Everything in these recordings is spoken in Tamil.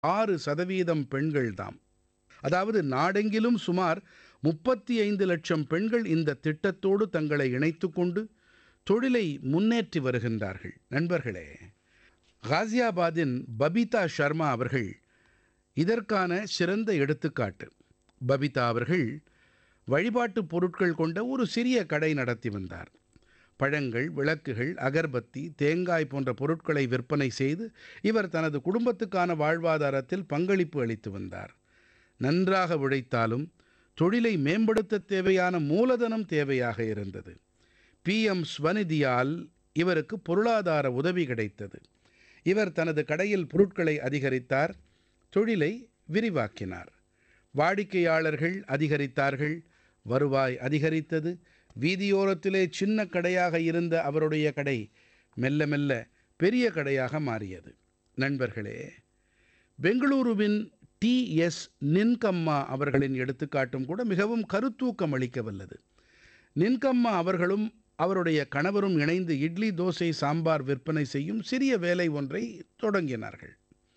ஆறு சதவீதம் பெண்கள்தாம் அதாவது நாடெங்கிலும் சுமார் முப்பத்தி ஐந்து லட்சம் பெண்கள் இந்த திட்டத்தோடு தங்களை இணைத்துக் கொண்டு தொழிலை முன்னேற்றி வருகின்றார்கள் நண்பர்களே காசியாபாதின் பபிதா ஷர்மா அவர்கள் இதற்கான சிறந்த எடுத்துக்காட்டு பபிதா அவர்கள் வழிபாட்டுப் பொருட்கள் கொண்ட ஒரு சிறிய கடை நடத்தி வந்தார் பழங்கள் விளக்குகள் அகர்பத்தி தேங்காய் போன்ற பொருட்களை விற்பனை செய்து இவர் தனது குடும்பத்துக்கான வாழ்வாதாரத்தில் பங்களிப்பு அளித்து வந்தார் நன்றாக உழைத்தாலும் தொழிலை மேம்படுத்த தேவையான மூலதனம் தேவையாக இருந்தது பிஎம் ஸ்வநிதியால் இவருக்கு பொருளாதார உதவி கிடைத்தது இவர் தனது கடையில் பொருட்களை அதிகரித்தார் தொழிலை விரிவாக்கினார் வாடிக்கையாளர்கள் அதிகரித்தார்கள் வருவாய் அதிகரித்தது வீதியோரத்திலே சின்ன கடையாக இருந்த அவருடைய கடை மெல்ல மெல்ல பெரிய கடையாக மாறியது நண்பர்களே பெங்களூருவின் டி எஸ் நின்கம்மா அவர்களின் எடுத்துக்காட்டும் கூட மிகவும் கருத்தூக்கம் அளிக்க வல்லது நின்கம்மா அவர்களும் அவருடைய கணவரும் இணைந்து இட்லி தோசை சாம்பார் விற்பனை செய்யும் சிறிய வேலை ஒன்றை தொடங்கினார்கள்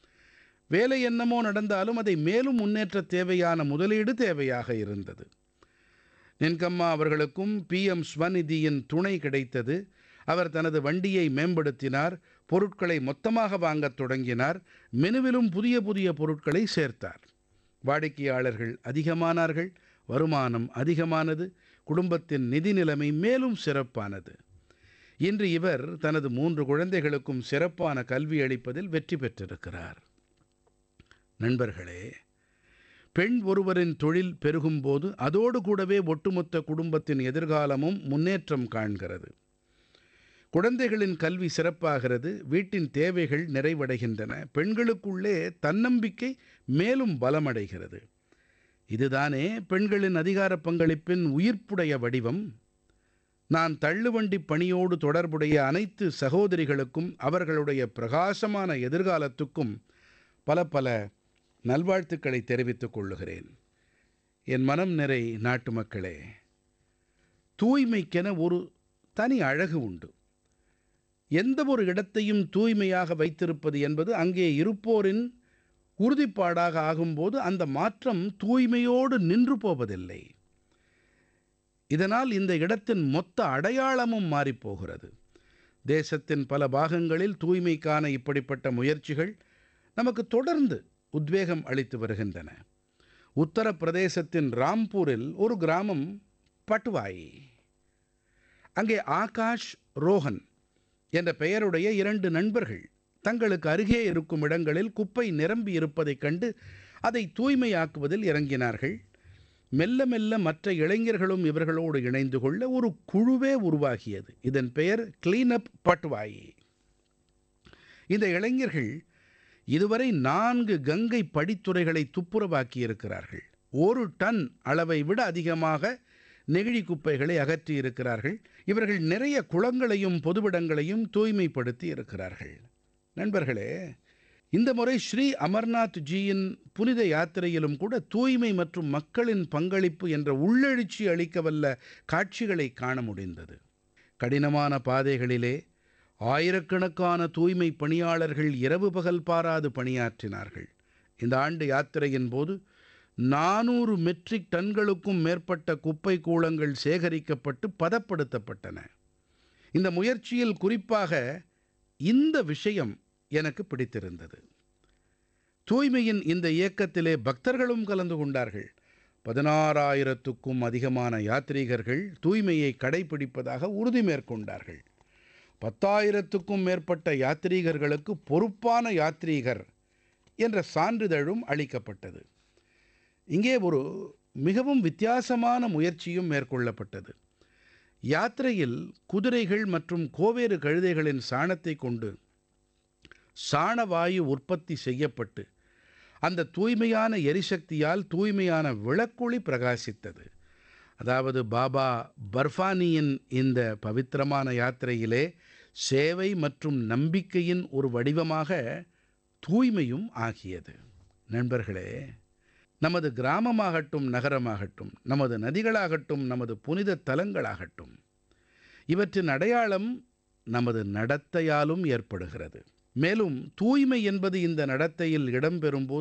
வேலை என்னமோ நடந்தாலும் அதை மேலும் முன்னேற்ற தேவையான முதலீடு தேவையாக இருந்தது நின்கம்மா அவர்களுக்கும் பிஎம் ஸ்வநிதியின் துணை கிடைத்தது அவர் தனது வண்டியை மேம்படுத்தினார் பொருட்களை மொத்தமாக வாங்கத் தொடங்கினார் மெனுவிலும் புதிய புதிய பொருட்களை சேர்த்தார் வாடிக்கையாளர்கள் அதிகமானார்கள் வருமானம் அதிகமானது குடும்பத்தின் நிதி நிலைமை மேலும் சிறப்பானது இன்று இவர் தனது மூன்று குழந்தைகளுக்கும் சிறப்பான கல்வி அளிப்பதில் வெற்றி பெற்றிருக்கிறார் நண்பர்களே பெண் ஒருவரின் தொழில் பெருகும்போது அதோடு கூடவே ஒட்டுமொத்த குடும்பத்தின் எதிர்காலமும் முன்னேற்றம் காண்கிறது குழந்தைகளின் கல்வி சிறப்பாகிறது வீட்டின் தேவைகள் நிறைவடைகின்றன பெண்களுக்குள்ளே தன்னம்பிக்கை மேலும் பலமடைகிறது இதுதானே பெண்களின் அதிகார பங்களிப்பின் உயிர்ப்புடைய வடிவம் நான் தள்ளுவண்டி பணியோடு தொடர்புடைய அனைத்து சகோதரிகளுக்கும் அவர்களுடைய பிரகாசமான எதிர்காலத்துக்கும் பல பல நல்வாழ்த்துக்களை தெரிவித்துக் கொள்ளுகிறேன் என் மனம் நிறை நாட்டு மக்களே தூய்மைக்கென ஒரு தனி அழகு உண்டு எந்த ஒரு இடத்தையும் தூய்மையாக வைத்திருப்பது என்பது அங்கே இருப்போரின் உறுதிப்பாடாக ஆகும்போது அந்த மாற்றம் தூய்மையோடு நின்று போவதில்லை இதனால் இந்த இடத்தின் மொத்த அடையாளமும் மாறிப்போகிறது தேசத்தின் பல பாகங்களில் தூய்மைக்கான இப்படிப்பட்ட முயற்சிகள் நமக்கு தொடர்ந்து உத்வேகம் அளித்து வருகின்றன உத்தரப்பிரதேசத்தின் ராம்பூரில் ஒரு கிராமம் பட்வாயி அங்கே ஆகாஷ் ரோஹன் என்ற பெயருடைய இரண்டு நண்பர்கள் தங்களுக்கு அருகே இருக்கும் இடங்களில் குப்பை நிரம்பி இருப்பதைக் கண்டு அதை தூய்மையாக்குவதில் இறங்கினார்கள் மெல்ல மெல்ல மற்ற இளைஞர்களும் இவர்களோடு இணைந்து கொள்ள ஒரு குழுவே உருவாகியது இதன் பெயர் கிளீனப் பட்வாயி இந்த இளைஞர்கள் இதுவரை நான்கு கங்கை படித்துறைகளை துப்புரவாக்கி இருக்கிறார்கள் ஒரு டன் அளவை விட அதிகமாக நெகிழி குப்பைகளை அகற்றி இருக்கிறார்கள் இவர்கள் நிறைய குளங்களையும் பொதுவிடங்களையும் தூய்மைப்படுத்தி இருக்கிறார்கள் நண்பர்களே இந்த முறை ஸ்ரீ அமர்நாத் ஜியின் புனித யாத்திரையிலும் கூட தூய்மை மற்றும் மக்களின் பங்களிப்பு என்ற உள்ளெழுச்சி அளிக்கவல்ல காட்சிகளை காண முடிந்தது கடினமான பாதைகளிலே ஆயிரக்கணக்கான தூய்மை பணியாளர்கள் இரவு பகல் பாராது பணியாற்றினார்கள் இந்த ஆண்டு யாத்திரையின் போது நானூறு மெட்ரிக் டன்களுக்கும் மேற்பட்ட குப்பை கூளங்கள் சேகரிக்கப்பட்டு பதப்படுத்தப்பட்டன இந்த முயற்சியில் குறிப்பாக இந்த விஷயம் எனக்கு பிடித்திருந்தது தூய்மையின் இந்த இயக்கத்திலே பக்தர்களும் கலந்து கொண்டார்கள் பதினாறாயிரத்துக்கும் அதிகமான யாத்ரீகர்கள் தூய்மையை கடைபிடிப்பதாக உறுதி மேற்கொண்டார்கள் பத்தாயிரத்துக்கும் மேற்பட்ட யாத்ரீகர்களுக்கு பொறுப்பான யாத்ரீகர் என்ற சான்றிதழும் அளிக்கப்பட்டது இங்கே ஒரு மிகவும் வித்தியாசமான முயற்சியும் மேற்கொள்ளப்பட்டது யாத்திரையில் குதிரைகள் மற்றும் கோவேறு கழுதைகளின் சாணத்தை கொண்டு சாணவாயு உற்பத்தி செய்யப்பட்டு அந்த தூய்மையான எரிசக்தியால் தூய்மையான விளக்கொளி பிரகாசித்தது அதாவது பாபா பர்ஃபானியின் இந்த பவித்திரமான யாத்திரையிலே சேவை மற்றும் நம்பிக்கையின் ஒரு வடிவமாக தூய்மையும் ஆகியது நண்பர்களே நமது கிராமமாகட்டும் நகரமாகட்டும் நமது நதிகளாகட்டும் நமது புனித தலங்களாகட்டும் இவற்றின் அடையாளம் நமது நடத்தையாலும் ஏற்படுகிறது மேலும் தூய்மை என்பது இந்த நடத்தையில் இடம்பெறும்போது